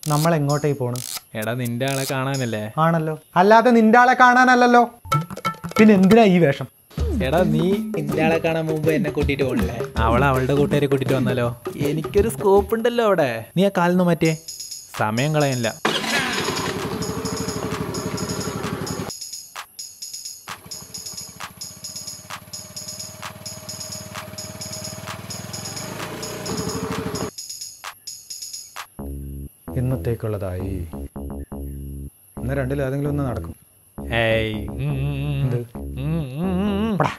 നമ്മൾ എങ്ങോട്ടേ പോണ് എടാ നിന്റെ ആളെ കാണാനല്ലേ ആണല്ലോ അല്ലാതെ നിന്റെ ആളെ കാണാനല്ലല്ലോ പിന്നെ എന്തിനാ ഈ വേഷം എടാ നീ നിന്റെ ആളെ കാണാൻ മുമ്പ് എന്നെ കൂട്ടിയിട്ട് പോകണില്ലേ അവൾ അവളുടെ കൂട്ടുകാരെ കൂട്ടിയിട്ട് വന്നാലോ എനിക്കൊരു സ്കോപ്പ് ഉണ്ടല്ലോ അവിടെ നീ ആ കാലിന്ന് മാറ്റിയേ സമയം കളയണില്ല ഇന്നത്തേക്കുള്ളതായി ഇന്ന് രണ്ടിൽ ഏതെങ്കിലും ഒന്ന് നടക്കും ഏയ് ഉം, ഉം, ഉം. എന്ത്? ഉം, ഉം, ഉം. പടാ.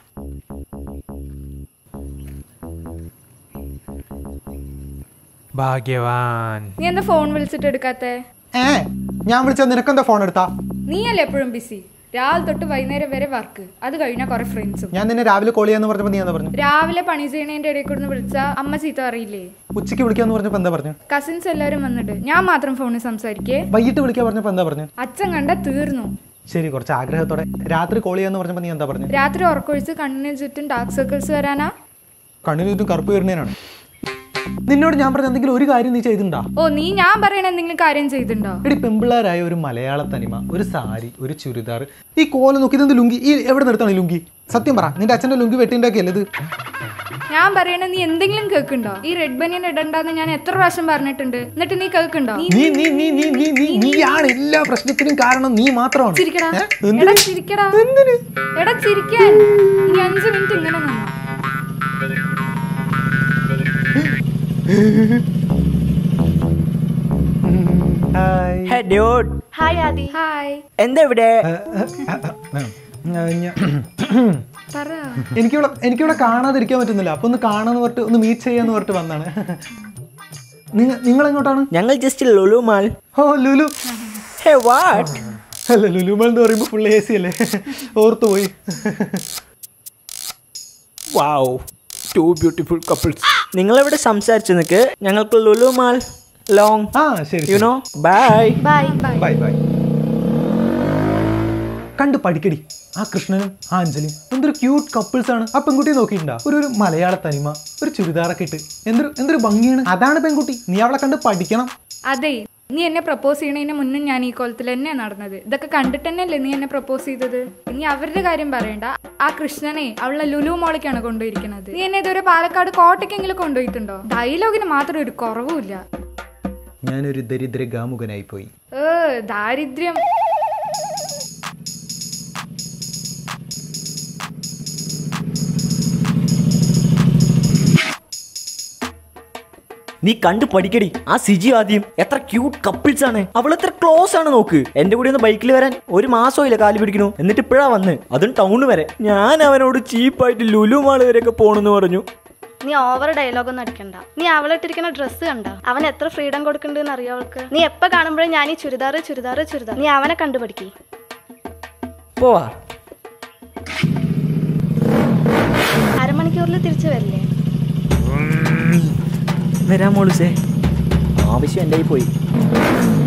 ഭാഗ്യവാൻ നീ എന്താ ഫോൺ വിളിച്ചിട്ട് എടുക്കാത്തെ ഏ ഞാൻ വിളിച്ച നിനക്കെന്താ ഫോൺ എടുത്താ നീയല്ലേ എപ്പോഴും ബിസി രാവിലെ തൊട്ട് വൈകുന്നേരം വരെ വർക്ക് അത് കഴിഞ്ഞാൽ കുറെ ഫ്രണ്ട്സും ഞാൻ നിന്നെ രാവിലെ കോൾ ചെയ്യാന്ന് പറഞ്ഞപ്പോ നീ എന്താ പറഞ്ഞു രാവിലെ പണി ചെയ്യണതിന്റെ ഇടയിൽ കൂടെ വിളിച്ചാ അമ്മ ചീത്ത അറിയില്ലേ ഉച്ചയ്ക്ക് വിളിക്കാന്ന് പറഞ്ഞപ്പോ എന്താ പറഞ്ഞു കസിൻസ് എല്ലാവരും വന്നിട്ട് ഞാൻ മാത്രം ഫോണിൽ സംസാരിക്കേ വൈകിട്ട് വിളിക്കാൻ പറഞ്ഞപ്പോ എന്താ പറഞ്ഞു അച്ഛൻ കണ്ട തീർന്നു ശരി കുറച്ച് ആഗ്രഹത്തോടെ രാത്രി കോൾ ചെയ്യാന്ന് പറഞ്ഞപ്പോ നീ എന്താ പറഞ്ഞു രാത്രി ഉറക്കൊഴിച്ച് കണ്ണിന് ചുറ്റും ഡാർക്ക് സർക്കിൾസ് വരാനാ കണ്ണിന് ചുറ്റും കറുപ്പ് വരുന്നതിനാണ് നിന്നോട് ഞാൻ പറഞ്ഞ എന്തെങ്കിലും ഒരു കാര്യം നീ ചെയ്തിട്ടുണ്ടാ ഓ നീ ഞാൻ പറയണ എന്തെങ്കിലും കാര്യം ചെയ്തിട്ടുണ്ടോ എടി പെമ്പിള്ളാരായ ഒരു മലയാള തനിമ ഒരു സാരി ഒരു ചുരിദാർ ഈ കോല നോക്കി ഇതെന്ത് ലുങ്കി ഈ എവിടെ നിർത്താണ് ഈ ലുങ്കി സത്യം പറ നിന്റെ അച്ഛന്റെ ലുങ്കി വെട്ടിണ്ടാക്കിയല്ലേ ഇത് ഞാൻ പറയണ നീ എന്തെങ്കിലും കേൾക്കുണ്ടോ ഈ റെഡ് ബനിയൻ ഇടണ്ടെന്ന് ഞാൻ എത്ര പ്രാവശ്യം പറഞ്ഞിട്ടുണ്ട് എന്നിട്ട് നീ കേൾക്കുണ്ടോ നീ നീ നീ നീ നീ നീ നീ നീയാണ് എല്ലാ പ്രശ്നത്തിനും കാരണം നീ മാത്രമാണ് ചിരിക്കടാ ഏ? എന്തിന്? എടാ ചിരിക്കടാ എന്തിന്? എടാ ചിരിക്കാൻ ഇനി അഞ്ച് മിനിറ്റ് ഇങ്ങനെ നിന്നോ hi hey dude hi Adi hi എന്താ ഇവിടെ ഏ, ഏ, ഏ, ഏ, ഞാ- പറ എനിക്കിവിടെ എനിക്കിവിടെ കാണാതിരിക്കാൻ പറ്റുന്നില്ല അപ്പൊ ഒന്ന് കാണാന്ന് പറഞ്ഞിട്ട് ഒന്ന് മീറ്റ് ചെയ്യാന്ന് പറഞ്ഞിട്ട് വന്നാണ് നിങ്ങൾ നിങ്ങൾ എങ്ങോട്ടാണ് ഞങ്ങൾ ജസ്റ്റ് ലുലു മാൾ ഓ ലുലു ഹേ വാട്ട് അല്ല ലുലുമൽ എന്ന് പറയുമ്പോൾ ഫുൾ എ സി അല്ലേ ഓർത്തു പോയി വാവ് ടു ബ്യൂട്ടിഫുൾ കപ്പിൾസ് നിങ്ങൾ ഇവിടെ സംസാരിച്ചു നിൽക്ക് ഞങ്ങൾക്ക് ലുലു മാൾ ലോങ് ആ ശരി you know bye bye bye bye bye കണ്ട് പഠിക്കടി ആ കൃഷ്ണനും ആ അഞ്ജലിയും എന്തൊരു ക്യൂട്ട് കപ്പിൾസ് ആണ് ആ പെൺകുട്ടിയെ നോക്കിയിട്ടുണ്ടാ ഒരു ഒരു മലയാള തനിമ ഒരു ചുരിദാറൊക്കെ ഇട്ട് എന്തൊരു എന്തൊരു ഭംഗിയാണ് അതാണ് പെൺകുട്ടി നീ അവളെ കണ്ട് പഠിക്കണം അതെ നീ എന്നെ പ്രപ്പോസ് ചെയ്യണതിന് മുന്നേ ഞാൻ ഈ കോലത്തിൽ തന്നെയാണ് നടന്നത് ഇതൊക്കെ കണ്ടിട്ട് തന്നെയല്ലേ നീ എന്നെ പ്രപ്പോസ് ചെയ്തത് ഇനി അവരുടെ കാര്യം പറയണ്ട ആ കൃഷ്ണനെ അവളെ ലുലു മോളേക്കാണ് കൊണ്ടുപോയിരിക്കുന്നത് നീ എന്നെ ഇതുവരെ പാലക്കാട് കോട്ടയ്ക്കെങ്കിലും കൊണ്ടുപോയിട്ടുണ്ടോ ഡയലോഗിന് മാത്രം ഒരു കുറവുമില്ല ഞാനൊരു ദരിദ്ര ഗാമുകനായി പോയി ഏ ദാരിദ്ര്യം നീ കണ്ടു പഠിക്കടി ആ സിജി ആദ്യം എത്ര ക്യൂട്ട് കപ്പിൾസ് ആണ് അവൾ എത്ര ക്ലോസ് ആണ് നോക്ക് എന്റെ കൂടെ ഒന്ന് ബൈക്കിൽ വരാൻ ഒരു മാസവും ഇല്ല കാല് പിടിക്കണു എന്നിട്ട് ഇപ്പോഴാ വന്ന് അതും ടൗൺ വരെ ഞാൻ അവനോട് ചീപ്പായിട്ട് ലുലു മാൾ വരെയൊക്കെ പോണെന്ന് പറഞ്ഞു നീ ഓവർ ഡയലോഗ് ഒന്നും അടിക്കണ്ട നീ അവളിട്ടിരിക്കുന്ന ഡ്രസ്സ് കണ്ട അവൻ എത്ര ഫ്രീഡം കൊടുക്കണ്ടെന്ന് അറിയോ അവൾക്ക് നീ എപ്പോ കാണുമ്പോഴും ഞാൻ ഈ ചുരിദാർ ചുരിദാർ ചുരിദാർ നീ അവനെ കണ്ടുപഠിക്ക് പോവാ അരമണിക്കൂറിൽ തിരിച്ചു വരില്ലേ വരാം മോളുസേ ആവശ്യം എൻ്റെ കയ്യിൽ പോയി